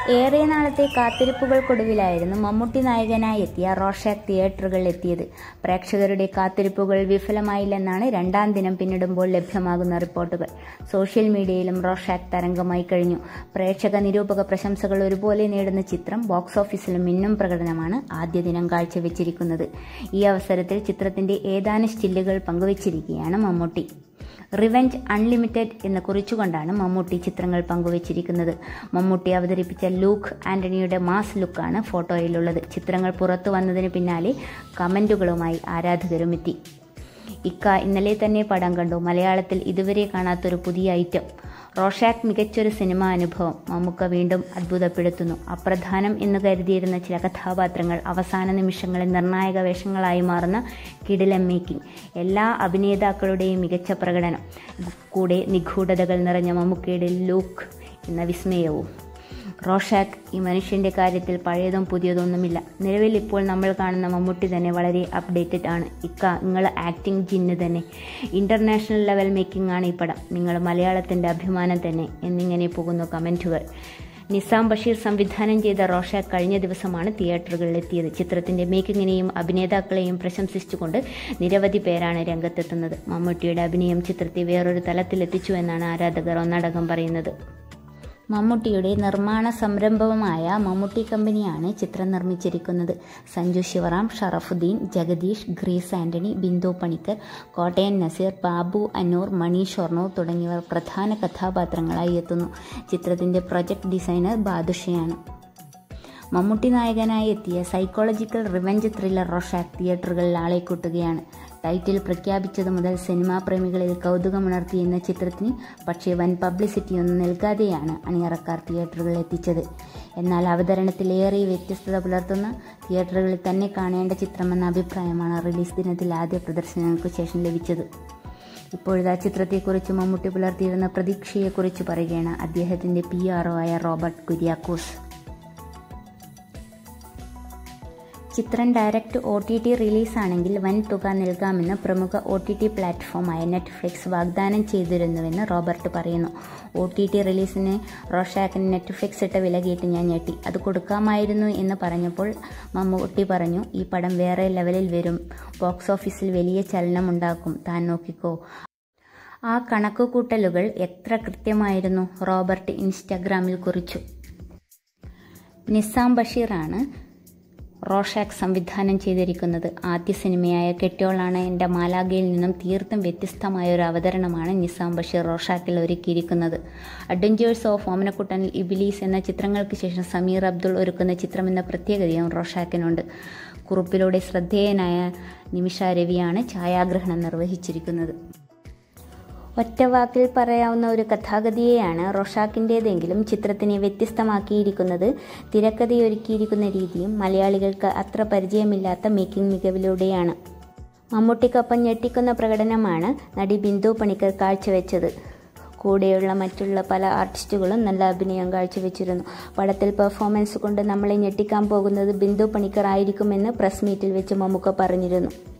ഏറെ നാളത്തെ കാത്തിരിപ്പുകൾക്കൊടുവിലായിരുന്നു മമ്മൂട്ടി നായകനായി എത്തിയ റോഷാക്ക് തിയേറ്ററുകളിൽ എത്തിയത് പ്രേക്ഷകരുടെ കാത്തിരിപ്പുകൾ വിഫലമായില്ലെന്നാണ് രണ്ടാം ദിനം പിന്നിടുമ്പോൾ ലഭ്യമാകുന്ന റിപ്പോർട്ടുകൾ സോഷ്യൽ മീഡിയയിലും റോഷാക്ക് തരംഗമായി കഴിഞ്ഞു പ്രേക്ഷക നിരൂപക പ്രശംസകൾ ഒരുപോലെ നേടുന്ന ചിത്രം ബോക്സ് ഓഫീസിലും മിന്നും പ്രകടനമാണ് ആദ്യ ദിനം കാഴ്ചവെച്ചിരിക്കുന്നത് ഈ അവസരത്തിൽ ചിത്രത്തിന്റെ ഏതാനും സ്റ്റില്ലുകൾ പങ്കുവച്ചിരിക്കുകയാണ് മമ്മൂട്ടി റിവെഞ്ച് അൺലിമിറ്റഡ് എന്ന് കുറിച്ചുകൊണ്ടാണ് മമ്മൂട്ടി ചിത്രങ്ങൾ പങ്കുവച്ചിരിക്കുന്നത് മമ്മൂട്ടി അവതരിപ്പിച്ച ലൂക്ക് ആന്റണിയുടെ മാസ് ലുക്കാണ് ഫോട്ടോയിലുള്ളത് ചിത്രങ്ങൾ പുറത്തു വന്നതിന് പിന്നാലെ കമന്റുകളുമായി ആരാധകരും എത്തി ഇക്ക ഇന്നലെ തന്നെ പടം കണ്ടു മലയാളത്തിൽ ഇതുവരെ കാണാത്തൊരു പുതിയ ഐറ്റം റോഷാക്ക് മികച്ചൊരു സിനിമാ അനുഭവം മമ്മൂക്ക വീണ്ടും അത്ഭുതപ്പെടുത്തുന്നു അപ്രധാനം എന്ന് കരുതിയിരുന്ന ചില കഥാപാത്രങ്ങൾ അവസാന നിമിഷങ്ങളിൽ നിർണായക വേഷങ്ങളായി മാറുന്ന കിടിലം മേക്കിംഗ് എല്ലാ അഭിനേതാക്കളുടെയും മികച്ച പ്രകടനം കൂടെ നിഗൂഢതകൾ നിറഞ്ഞ മമ്മൂക്കയുടെ ലുക്ക് എന്ന വിസ്മയവും റോഷാക്ക് ഈ മനുഷ്യന്റെ കാര്യത്തിൽ പഴയതും പുതിയതൊന്നുമില്ല നിലവിൽ ഇപ്പോൾ നമ്മൾ കാണുന്ന മമ്മൂട്ടി തന്നെ വളരെ അപ്ഡേറ്റഡ് ആണ് ഇക്ക നിങ്ങൾ ആക്ടിംഗ് ജിന്ന് തന്നെ ഇന്റർനാഷണൽ ലെവൽ മേക്കിംഗ് ആണ് ഈ പടം നിങ്ങൾ മലയാളത്തിന്റെ അഭിമാനം തന്നെ എന്നിങ്ങനെ പോകുന്നു കമന്റുകൾ നിസാം ബഷീർ സംവിധാനം ചെയ്ത റോഷാക്ക് കഴിഞ്ഞ ദിവസമാണ് തിയേറ്ററുകളിൽ എത്തിയത് ചിത്രത്തിന്റെ മേക്കിങ്ങിനെയും അഭിനേതാക്കളെയും പ്രശംസിച്ചുകൊണ്ട് നിരവധി പേരാണ് രംഗത്തെത്തുന്നത് മമ്മൂട്ടിയുടെ അഭിനയം ചിത്രത്തെ വേറൊരു തലത്തിലെത്തിച്ചു എന്നാണ് ആരാധകർ ഒന്നടങ്കം പറയുന്നത് മമ്മൂട്ടിയുടെ നിർമ്മാണ സംരംഭവുമായ മമ്മൂട്ടി കമ്പനിയാണ് ചിത്രം നിർമ്മിച്ചിരിക്കുന്നത് സഞ്ജു ശിവറാം ഷറഫുദ്ദീൻ ജഗദീഷ് ഗ്രീസ് ആന്റണി ബിന്ദു പണിക്കർ കോട്ടയം നസീർ ബാബു അന്നൂർ മണി ഷൊർണൂർ തുടങ്ങിയവർ പ്രധാന കഥാപാത്രങ്ങളായി എത്തുന്നു ചിത്രത്തിന്റെ പ്രൊജക്ട് ഡിസൈനർ ബാദുഷയാണ് മമ്മൂട്ടി നായകനായി എത്തിയ സൈക്കോളജിക്കൽ റിവെഞ്ച് ത്രില്ലർ റോഷാക്ക് തിയേറ്ററുകളിൽ ആളെ കൂട്ടുകയാണ് ടൈറ്റിൽ പ്രഖ്യാപിച്ചതു മുതൽ സിനിമാ പ്രേമികളിൽ കൗതുകമുണർത്തിയെന്ന ചിത്രത്തിന് പക്ഷേ വൻ പബ്ലിസിറ്റിയൊന്നും നൽകാതെയാണ് അണിയറക്കാർ തിയേറ്ററുകളിൽ എത്തിച്ചത് എന്നാൽ അവതരണത്തിലേറെ വ്യത്യസ്തത പുലർത്തുന്ന തിയേറ്ററുകളിൽ തന്നെ കാണേണ്ട ചിത്രമെന്ന അഭിപ്രായമാണ് റിലീസ് ദിനത്തിൽ ആദ്യ പ്രദർശനങ്ങൾക്ക് ശേഷം ലഭിച്ചത് ഇപ്പോഴത്തെ ചിത്രത്തെക്കുറിച്ച് മമ്മൂട്ടി പുലർത്തിയിരുന്ന പ്രതീക്ഷയെക്കുറിച്ച് പറയുകയാണ് അദ്ദേഹത്തിന്റെ പി ആർ ആയ റോബർട്ട് കുര്യാക്കോസ് ചിത്രം ഡയറക്റ്റ് ഒ ടി ടി റിലീസാണെങ്കിൽ വൻ തുക നൽകാമെന്ന് പ്രമുഖ ഒ ടി ടി പ്ലാറ്റ്ഫോമായ നെറ്റ്ഫ്ലിക്സ് വാഗ്ദാനം ചെയ്തിരുന്നുവെന്ന് റോബർട്ട് പറയുന്നു ഒ ടി ടി റിലീസിന് റോഷാക്കിന് നെറ്റ്ഫ്ലിക്സ് ഇട്ട വില കേട്ട് ഞാൻ ഞെട്ടി അത് കൊടുക്കാമായിരുന്നു എന്ന് പറഞ്ഞപ്പോൾ മമ്മൂട്ടി പറഞ്ഞു ഈ പടം വേറെ ലെവലിൽ വരും ബോക്സ് ഓഫീസിൽ വലിയ ചലനമുണ്ടാക്കും താൻ നോക്കിക്കോ ആ കണക്കുകൂട്ടലുകൾ എത്ര കൃത്യമായിരുന്നു റോബർട്ട് ഇൻസ്റ്റഗ്രാമിൽ കുറിച്ചു നിസാം ബഷീറാണ് റോഷാക്ക് സംവിധാനം ചെയ്തിരിക്കുന്നത് ആദ്യ സിനിമയായ കെട്ടിയോളാണ് എൻ്റെ മാലാഗയിൽ നിന്നും തീർത്തും വ്യത്യസ്തമായ ഒരു അവതരണമാണ് നിസാം ബഷീർ റോഷാക്കിൽ ഒരുക്കിയിരിക്കുന്നത് അഡ്വഞ്ചേഴ്സ് ഓഫ് ഓമനക്കുട്ടനിൽ ഇബിലീസ് എന്ന ചിത്രങ്ങൾക്ക് ശേഷം സമീർ അബ്ദുൾ ഒരുക്കുന്ന ചിത്രമെന്ന പ്രത്യേകതയും റോഷാക്കിനുണ്ട് കുറിപ്പിലൂടെ ശ്രദ്ധേയനായ നിമിഷ രവിയാണ് ഛായാഗ്രഹണം നിർവഹിച്ചിരിക്കുന്നത് ഒറ്റവാക്കിൽ പറയാവുന്ന ഒരു കഥാഗതിയെയാണ് റൊഷാക്കിൻ്റേതെങ്കിലും ചിത്രത്തിനെ വ്യത്യസ്തമാക്കിയിരിക്കുന്നത് തിരക്കഥയൊരുക്കിയിരിക്കുന്ന രീതിയും മലയാളികൾക്ക് അത്ര പരിചയമില്ലാത്ത മേക്കിംഗ് മികവിലൂടെയാണ് മമ്മൂട്ടിക്കൊപ്പം ഞെട്ടിക്കുന്ന പ്രകടനമാണ് നടി ബിന്ദു പണിക്കർ കാഴ്ചവെച്ചത് കൂടെയുള്ള മറ്റുള്ള പല ആർട്ടിസ്റ്റുകളും നല്ല അഭിനയം കാഴ്ചവെച്ചിരുന്നു പടത്തിൽ പെർഫോമൻസ് കൊണ്ട് നമ്മളെ ഞെട്ടിക്കാൻ പോകുന്നത് ബിന്ദു പണിക്കർ ആയിരിക്കുമെന്ന് പ്രസ് മീറ്റിൽ വെച്ച് മമ്മൂക്ക പറഞ്ഞിരുന്നു